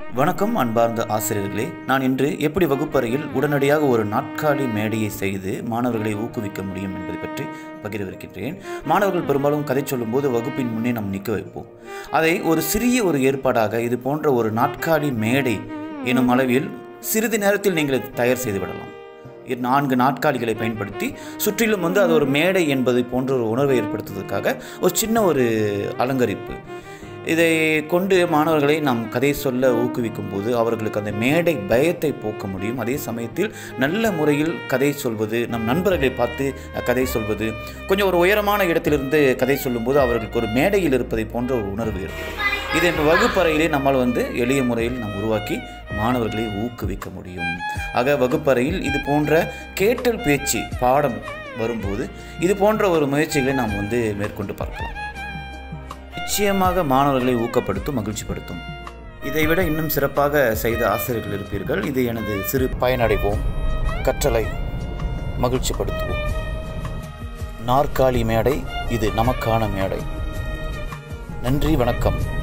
வணக்கம் அன்பார்ந்த ஆசிரியர்களே நான் இன்று எப்படி வகுப்பறையில் உடனடியாக ஒரு நாட்காலி மேடையை செய்து மாணவர்களை ஊக்குவிக்க முடியும் என்பதை பற்றி பகிரவிருக்கின்றேன் மாணவர்கள் பெரும்பாலும் கதை சொல்லும்போது வகுப்பின் முன்னே நாம் நிற்க வைப்போம் அதை ஒரு சிறிய ஒரு ஏற்பாடாக இது போன்ற ஒரு நாட்காலி மேடை எனும் அளவில் சிறிது நேரத்தில் நீங்கள் இதை தயார் செய்து விடலாம் இ- நான்கு நாட்காலிகளை பயன்படுத்தி சுற்றிலும் வந்து அது ஒரு மேடை என்பதை போன்ற ஒரு உணர்வை ஏற்படுத்துவதற்காக ஒரு சின்ன ஒரு அலங்கரிப்பு இதை கொண்டு மாணவர்களை நாம் கதை சொல்ல ஊக்குவிக்கும் போது அவர்களுக்கு அந்த மேடை பயத்தை போக்க முடியும் அதே சமயத்தில் நல்ல முறையில் கதை சொல்வது நம் நண்பர்களை பார்த்து அஹ், கதை சொல்வது கொஞ்சம் ஒரு உயரமான இடத்திலிருந்து கதை சொல்லும்போது அவர்களுக்கு ஒரு மேடையில் இருப்பதை போன்ற ஒரு உணர்வு ஏற்படும் இது இந்த வகுப்பறையிலே நம்மால் வந்து எளிய முறையில் நாம் உருவாக்கி மாணவர்களை ஊக்குவிக்க முடியும் ஆக வகுப்பறையில் இது போன்ற கேட்டல் பேச்சு பாடம் வரும்போது இது போன்ற ஒரு முயற்சிகளை நாம் வந்து மேற்கொண்டு பார்க்கலாம் நிச்சயமாக மாணவர்களை ஊக்கப்படுத்தும் மகிழ்ச்சிப்படுத்தும் இதைவிட இன்னும் சிறப்பாக செய்த ஆசிரியர்கள் இருப்பீர்கள் இது எனது சிறு பயனடைவோம் கற்றலை மகிழ்ச்சிப்படுத்துவோம் நாற்காலி மேடை இது நமக்கான மேடை நன்றி வணக்கம்